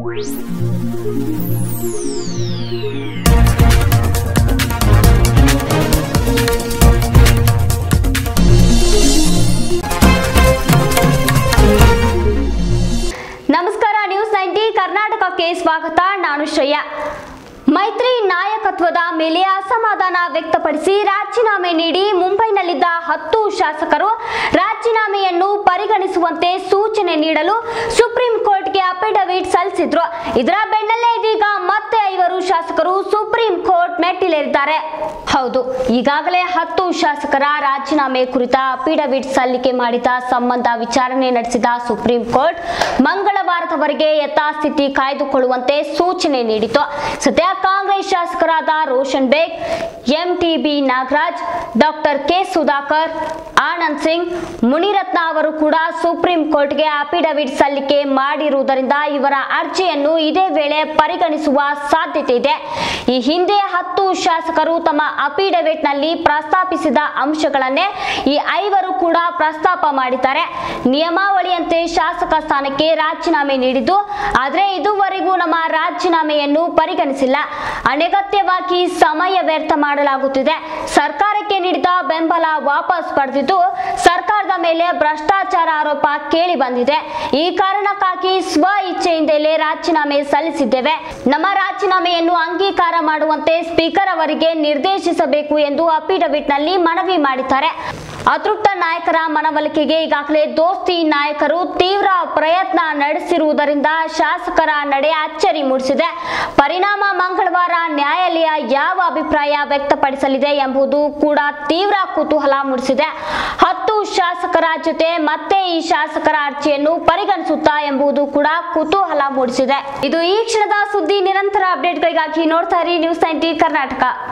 ನಮಸ್ಕಾರ news ninety ಕರ್ನಾಟಕಕ್ಕೆ ಸ್ವಾಗತ ನಾನು ಶ್ರೇಯಾ ಮೈತ್ರಿ ನಾಯಕತ್ವದ ಮೇಲೆ ಅಸಮಾಧಾನ ವ್ಯಕ್ತಪಡಿಸಿ ರಾಜೀನಾಮೆ ನೀಡಿ ಮುಂಬೈನಲ್ಲಿದ್ದ ಹತ್ತು ಶಾಸಕರು ರಾಜೀನಾಮೆಯನ್ನು ಪರಿಗಣಿಸುವಂತೆ ಸೂಚನೆ ನೀಡಲು ಸುಪ್ರೀಂ ಕೋರ್ಟ್ಗೆ ಅಫಿಡವಿಟ್ ಸಲ್ಲಿಸಿದ್ರು ಇದರ ಬೆನ್ನಲ್ಲೇ ಇದೀಗ ಮತ್ತೆ ಐವರು ಶಾಸಕರು ಸುಪ್ರೀಂ ಕೋರ್ಟ್ ಮೆಟ್ಟಿಲೇರಿದ್ದಾರೆ ಹೌದು ಈಗಾಗಲೇ ಹತ್ತು ಶಾಸಕರ ರಾಜೀನಾಮೆ ಕುರಿತ ಅಫಿಡವಿಟ್ ಸಲ್ಲಿಕೆ ಮಾಡಿದ ಸಂಬಂಧ ವಿಚಾರಣೆ ನಡೆಸಿದ ಸುಪ್ರೀಂ ಕೋರ್ಟ್ ಮಂಗಳವಾರದವರೆಗೆ ಯಥಾಸ್ಥಿತಿ ಕಾಯ್ದುಕೊಳ್ಳುವಂತೆ ಸೂಚನೆ ನೀಡಿತು ಸದ್ಯ ಕಾಂಗ್ರೆಸ್ ಶಾಸಕರಾದ Roshan Baig MTB Nagaraj doctor K Sudhakar Anand Singh Munirathna ಅವರು ಕೂಡ ಸುಪ್ರೀಂ ಕೋರ್ಟ್ಗೆ ಅಫಿಡವಿಟ್ ಸಲ್ಲಿಕೆ ಮಾಡಿರುವುದರಿಂದ ಇವರ ಅರ್ಜಿಯನ್ನು ಇದೇ ವೇಳೆ ಪರಿಗಣಿಸುವ ಸಾಧ್ಯತೆ ಇದೆ ಈ ಹಿಂದೆ ಹತ್ತು ಶಾಸಕರು ತಮ್ಮ ಅಫಿಡವಿಟ್ ನಲ್ಲಿ ಪ್ರಸ್ತಾಪಿಸಿದ ಅಂಶಗಳನ್ನೇ ಈ ಐವರು ಕೂಡ ಪ್ರಸ್ತಾಪ ಮಾಡಿದ್ದಾರೆ ನಿಯಮಾವಳಿಯಂತೆ ಶಾಸಕ ಸ್ಥಾನಕ್ಕೆ ರಾಜೀನಾಮೆ ನೀಡಿದ್ದು ಆದರೆ ಇದುವರೆಗೂ ನಮ್ಮ ರಾಜೀನಾಮೆಯನ್ನು ಪರಿಗಣಿಸಿಲ್ಲ ಅನಗತ್ಯವಾಗಿ ಸಮಯ ವ್ಯರ್ಥ ಮಾಡಲಾಗುತ್ತಿದೆ ಸರ್ಕಾರಕ್ಕೆ ನೀಡಿದ ಬೆಂಬಲ ವಾಪಸ್ ಪಡೆದಿದ್ದು ಸರ್ಕಾರದ ಮೇಲೆ ಭ್ರಷ್ಟಾಚಾರ ಆರೋಪ ಕೇಳಿ ಬಂದಿದೆ ಈ ಕಾರಣಕ್ಕಾಗಿ ಸ್ವ ಇಚ್ಛೆಯಿಂದಲೇ ರಾಜೀನಾಮೆ ಸಲ್ಲಿಸಿದ್ದೇವೆ ನಮ್ಮ ರಾಜೀನಾಮೆಯನ್ನು ಅಂಗೀಕಾರ ಮಾಡುವಂತೆ ಸ್ಪೀಕರ್ ಅವರಿಗೆ ನಿರ್ದೇಶಿಸಬೇಕು ಎಂದು ಅಫಿಡವಿಟ್ ನಲ್ಲಿ ಮನವಿ ಮಾಡಿದ್ದಾರೆ ಅತೃಪ್ತ ನಾಯಕರ ಮನವೊಲಿಕೆಗೆ ಈಗಾಗಲೇ ದೋಸ್ತಿ ನಾಯಕರು ತೀವ್ರ ಪ್ರಯತ್ನ ನಡೆಸಿರುವುದರಿಂದ ಶಾಸಕರ ನಡೆ ಅಚ್ಚರಿ ಮೂಡಿಸಿದೆ ಪರಿಣಾಮ ಮಂಗಳವಾರ ನ್ಯಾಯಾಲಯ ಯಾವ ಅಭಿಪ್ರಾಯ ವ್ಯಕ್ತಪಡಿಸಲಿದೆ ಎಂಬುದು ಕೂಡ ತೀವ್ರ ಕುತೂಹಲ ಮೂಡಿಸಿದೆ ಹತ್ತು ಶಾಸಕರ ಜೊತೆ ಮತ್ತೆ ಈ ಶಾಸಕರ ಅರ್ಜಿಯನ್ನು ಪರಿಗಣಿಸುತ್ತಾ ಎಂಬುದು ಕೂಡ ಕುತೂಹಲ ಮೂಡಿಸಿದೆ ಇದು ಈ ಕ್ಷಣದ ಸುದ್ದಿ ನಿರಂತರ ಅಪ್ಡೇಟ್ಗಳಿಗಾಗಿ ನೋಡ್ತಾ ಇರಿ ನ್ಯೂಸ್ ನೈಂಟಿ ಕರ್ನಾಟಕ